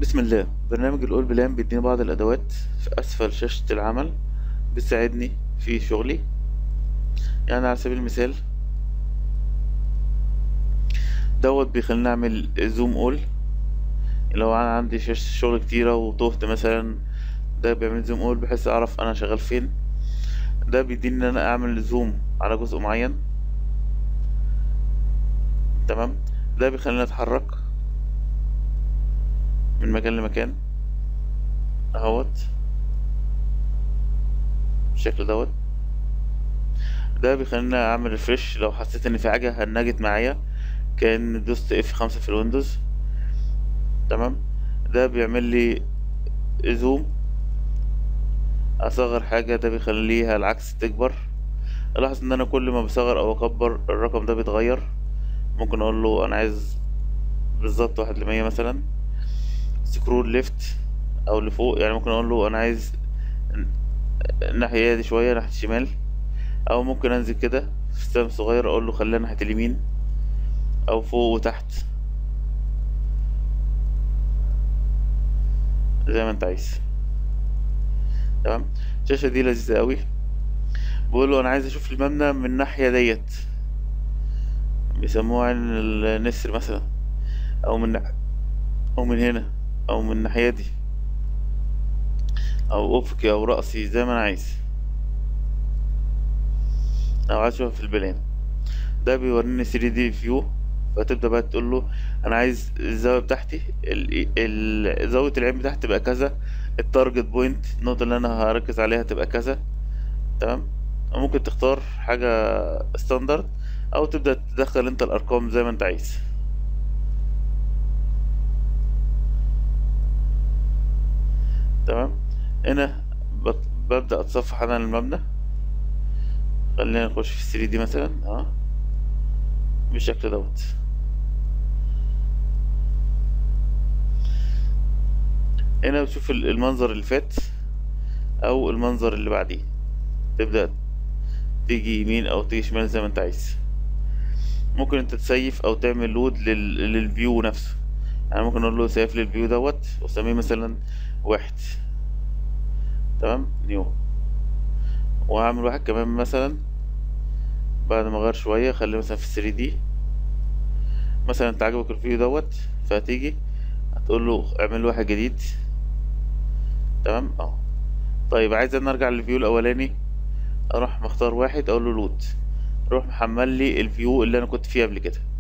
بسم الله برنامج الأول بلان بيديني بعض الأدوات في أسفل شاشة العمل بتساعدني في شغلي يعني على سبيل المثال دوت بيخليني أعمل زوم أول لو أنا عندي شاشة شغل كتيرة وتهت مثلا ده بيعمل زوم أول بحيث أعرف أنا شغال فين ده بيديني إن أنا أعمل زوم على جزء معين تمام ده بيخليني أتحرك من مكان لمكان اهوت بالشكل دوت ده بيخليني اعمل ريفرش لو حسيت ان في حاجه هنجت معايا كان دوست اف خمسة في الويندوز تمام ده بيعمل لي زوم اصغر حاجه ده بيخليها العكس تكبر الاحظ ان انا كل ما بصغر او اكبر الرقم ده بيتغير ممكن اقول له انا عايز بالظبط واحد لمية مثلا سكرول ليفت او لفوق يعني ممكن اقول له انا عايز الناحيه دي شويه ناحيه الشمال او ممكن انزل كده في سهم صغير اقول له خليها ناحيه اليمين او فوق وتحت زي ما انت عايز تمام الشاشه دي لذيذه قوي بقول له انا عايز اشوف المبنى من الناحيه ديت بيسموها عين النسر مثلا او من او من هنا او من الناحيه دي او افقي او راسي زي ما انا عايز او عايز اشوفها في البلان ده بيوريني 3 دي فيو فتبدا بقى تقول له انا عايز الزاويه بتاعتي ال- ال- زاويه العين بتاعتي تبقى كذا التارجت بوينت النقطه اللي انا هركز عليها تبقى كذا تمام أو ممكن تختار حاجه ستاندرد او تبدا تدخل انت الارقام زي ما انت عايز تمام هنا بت- ببدأ اتصفح انا المبنى خلينا نخش في 3 دي مثلا اه بالشكل دوت هنا بتشوف ال- المنظر اللي فات او المنظر اللي بعديه تبدأ تيجي يمين او تيجي شمال زي ما انت عايز ممكن انت تسيف او تعمل لود لل... للفيو نفسه يعني ممكن اقول له سيف لي الفيو دوت واسميه مثلا واحد تمام نيو وهعمل واحد كمان مثلا بعد ما اغير شويه خليه مثلا في 3 دي مثلا انت عجبك الفيو دوت فهتيجي هتقول له اعمل له واحد جديد تمام اه طيب عايز انا ارجع للفيو الاولاني اروح مختار واحد اقول له لود روح محمل لي الفيو اللي انا كنت فيه قبل كده